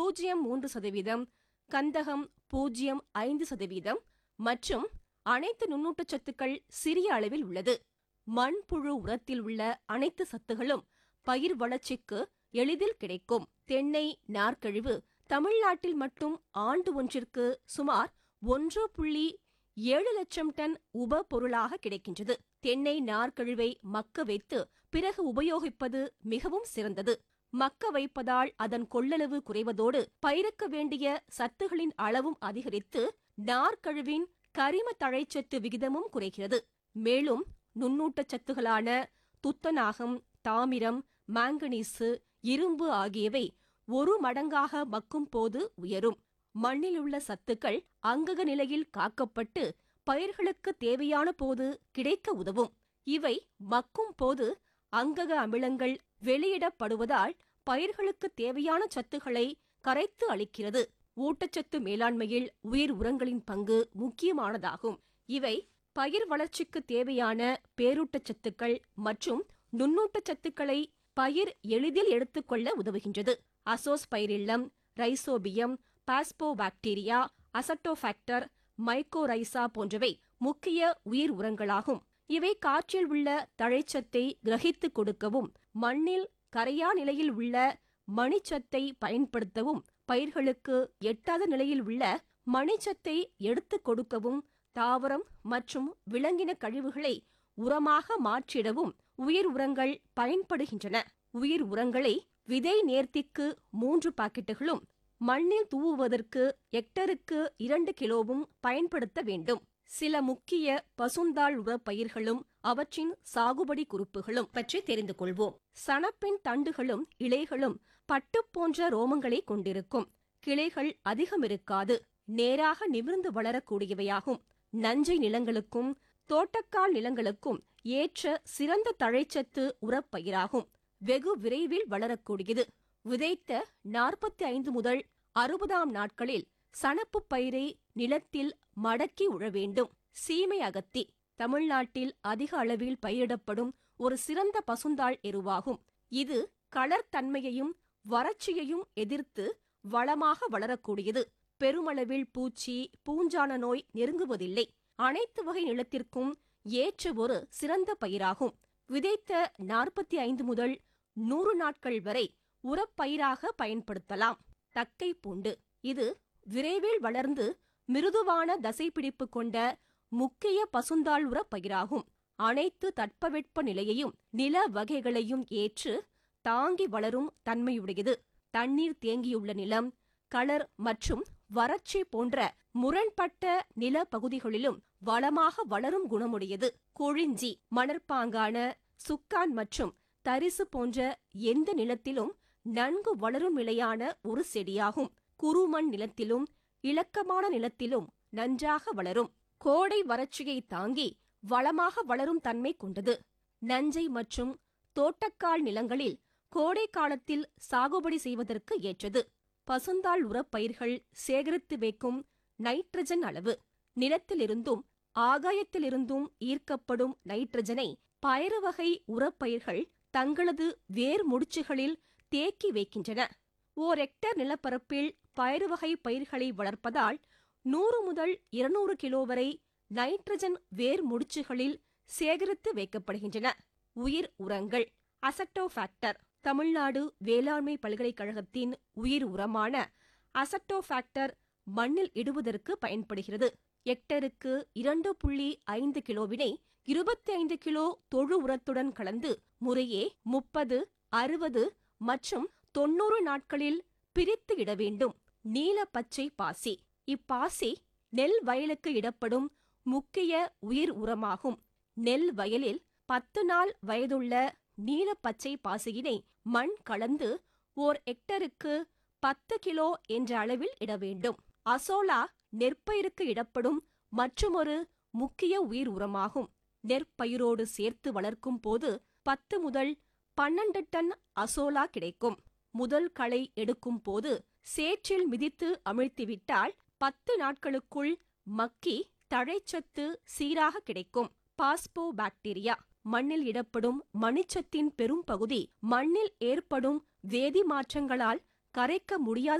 பூஜ்ஜியம் மூன்று சதவீதம் கந்தகம் பூஜ்ஜியம் ஐந்து சதவீதம் மற்றும் அனைத்து நுண்ணூட்டச் சத்துக்கள் சிறிய அளவில் உள்ளது மண்புழு உரத்தில் உள்ள அனைத்து சத்துகளும் பயிர் வளர்ச்சிக்கு எளிதில் கிடைக்கும் தென்னை நார்க்கழிவு தமிழ்நாட்டில் மட்டும் ஆண்டு ஒன்றிற்கு சுமார் ஒன்று புள்ளி ஏழு லட்சம் டன் உப பொருளாக கிடைக்கின்றது தென்னை நார்க்கழிவை மக்க வைத்து பிறகு உபயோகிப்பது மிகவும் சிறந்தது மக்க வைப்பதால் அதன் கொள்ளளவு குறைவதோடு பயிருக்கு வேண்டிய சத்துகளின் அளவும் அதிகரித்து நார்க்கழிவின் கரிம தழைச்சத்து விகிதமும் குறைகிறது மேலும் நுண்ணூட்டச் சத்துகளான துத்தநாகம் தாமிரம் மாங்கனீசு இரும்பு ஆகியவை ஒரு மடங்காக மக்கும் போது உயரும் மண்ணிலுள்ள சத்துக்கள் அங்கக நிலையில் காக்கப்பட்டு பயிர்களுக்கு தேவையான போது கிடைக்க உதவும் இவை மக்கும் போது அங்கக அமிலங்கள் வெளியிடப்படுவதால் பயிர்களுக்கு தேவையான சத்துக்களை கரைத்து அளிக்கிறது ஊட்டச்சத்து மேலாண்மையில் உயிர் உரங்களின் பங்கு முக்கியமானதாகும் இவை பயிர் வளர்ச்சிக்கு தேவையான பேரூட்டச்சத்துக்கள் மற்றும் நுண்ணூட்டச்சத்துக்களை பயிர் எளிதில் எடுத்துக்கொள்ள உதவுகின்றது azospirillum rhizobium phosphobacteria azotobacter mycorrhiza போன்றவை முக்கிய உயிர் உரங்களாகும் இவை காற்றில் உள்ள தழைச்சத்தை கிரகித்து கொடுக்கவும் மண்ணில் கரையா நிலையில் உள்ள மணிச்சத்தை பயன்படுத்தவும் பயிர்களுக்கு எட்டாத நிலையில் உள்ள மணிச்சத்தை எடுத்துக் கொடுக்கவும் தாவரம் மற்றும் விலங்கின கழிவுகளை உரமாக மாற்றிடவும் உயிர் உரங்கள் பயன்படுகின்றன உயிர் உரங்களை விதை நேர்த்திக்கு மூன்று பாக்கெட்டுகளும் மண்ணில் தூவுவதற்கு ஹெக்டருக்கு இரண்டு கிலோவும் பயன்படுத்த வேண்டும் சில முக்கிய பசுந்தாள் உரப் பயிர்களும் அவற்றின் சாகுபடி குறிப்புகளும் பற்றி தெரிந்து கொள்வோம் சணப்பின் தண்டுகளும் இலைகளும் பட்டு போன்ற ரோமங்களை கொண்டிருக்கும் கிளைகள் அதிகம் இருக்காது நேராக நிமிர்ந்து வளரக்கூடியவையாகும் நஞ்சை நிலங்களுக்கும் தோட்டக்கால் நிலங்களுக்கும் ஏற்ற சிறந்த தழைச்சத்து உரப்பயிராகும் வெகு விரைவில் வளரக்கூடியது விதைத்த நாற்பத்தி ஐந்து முதல் அறுபதாம் நாட்களில் சணப்பு பயிரை நிலத்தில் மடக்கி உழ வேண்டும் சீமை அகத்தி தமிழ்நாட்டில் அதிக அளவில் பயிரிடப்படும் ஒரு சிறந்த பசுந்தாள் எருவாகும் இது கலர் தன்மையையும் வறட்சியையும் எதிர்த்து வளமாக வளரக்கூடியது பெருமளவில் பூச்சி பூஞ்சான நோய் நெருங்குவதில்லை அனைத்து வகை நிலத்திற்கும் ஏற்ற ஒரு சிறந்த பயிராகும் விதைத்த நாற்பத்தி ஐந்து முதல் நூறு நாட்கள் வரை உரப்பயிராக பயன்படுத்தலாம் தக்கை பூண்டு இது விரைவில் வளர்ந்து மிருதுவான தசைப்பிடிப்பு கொண்ட முக்கிய பசுந்தாள் உரப் பயிராகும் அனைத்து தட்பவெட்ப நிலையையும் நில வகைகளையும் ஏற்று தாங்கி வளரும் தன்மையுடையது தண்ணீர் தேங்கியுள்ள நிலம் களர் மற்றும் வறட்சி போன்ற முரண்பட்ட நில பகுதிகளிலும் வளமாக வளரும் குணமுடையது கொழிஞ்சி மணற்பாங்கான சுக்கான் மற்றும் தரிசு போன்ற எந்த நிலத்திலும் நன்கு வளரும் நிலையான ஒரு செடியாகும் குறுமண் நிலத்திலும் இலக்கமான நிலத்திலும் நன்றாக வளரும் கோடை வறட்சியை தாங்கி வளமாக வளரும் தன்மை கொண்டது நஞ்சை மற்றும் தோட்டக்கால் நிலங்களில் கோடை காலத்தில் சாகுபடி செய்வதற்கு ஏற்றது பசுந்தாள் உரப்பயிர்கள் சேகரித்து வைக்கும் நைட்ரஜன் அளவு நிலத்திலிருந்தும் ஆகாயத்திலிருந்தும் ஈர்க்கப்படும் நைட்ரஜனை பயறு வகை உரப்பயிர்கள் தங்களது வேர் முடிச்சுகளில் தேக்கி வைக்கின்றன ஓர் ஹெக்டர் நிலப்பரப்பில் பயறு வகை பயிர்களை வளர்ப்பதால் நூறு முதல் இருநூறு கிலோ வரை நைட்ரஜன் வேர் முடிச்சுகளில் சேகரித்து வைக்கப்படுகின்றன உயிர் உரங்கள் அசட்டோஃபாக்டர் தமிழ்நாடு வேளாண்மை பல்கலைக்கழகத்தின் உயிர் உரமான அசட்டோஃபாக்டர் மண்ணில் இடுவதற்கு பயன்படுகிறது ஹெக்டருக்கு இரண்டு புள்ளி ஐந்து கிலோவினை இருபத்தி ஐந்து கிலோ தொழு உரத்துடன் கலந்து முறையே முப்பது அறுபது மற்றும் தொன்னூறு நாட்களில் பிரித்து இட வேண்டும் நீல பச்சை பாசி இப்பாசி நெல் வயலுக்கு இடப்படும் முக்கிய உயிர் உரமாகும் நெல் வயலில் பத்து நாள் வயதுள்ள நீல பச்சை பாசியினை மண் கலந்து ஓர் ஹெக்டருக்கு பத்து கிலோ என்ற அளவில் இட வேண்டும் அசோலா நெற்பயிருக்கு இடப்படும் மற்றுமொரு முக்கிய உயிர் உரமாகும் நெற்பயிரோடு சேர்த்து வளர்க்கும் போது பத்து முதல் பன்னெண்டு டன் அசோலா கிடைக்கும் முதல் களை எடுக்கும் போது சேற்றில் மிதித்து அமிழ்த்திவிட்டால் பத்து நாட்களுக்குள் மக்கி தழைச்சத்து சீராக கிடைக்கும் பாஸ்போ பாக்டீரியா மண்ணில் இடப்படும் மணிச்சத்தின் பெரும் பகுதி மண்ணில் ஏற்படும் வேதி மாற்றங்களால் கரைக்க முடியாத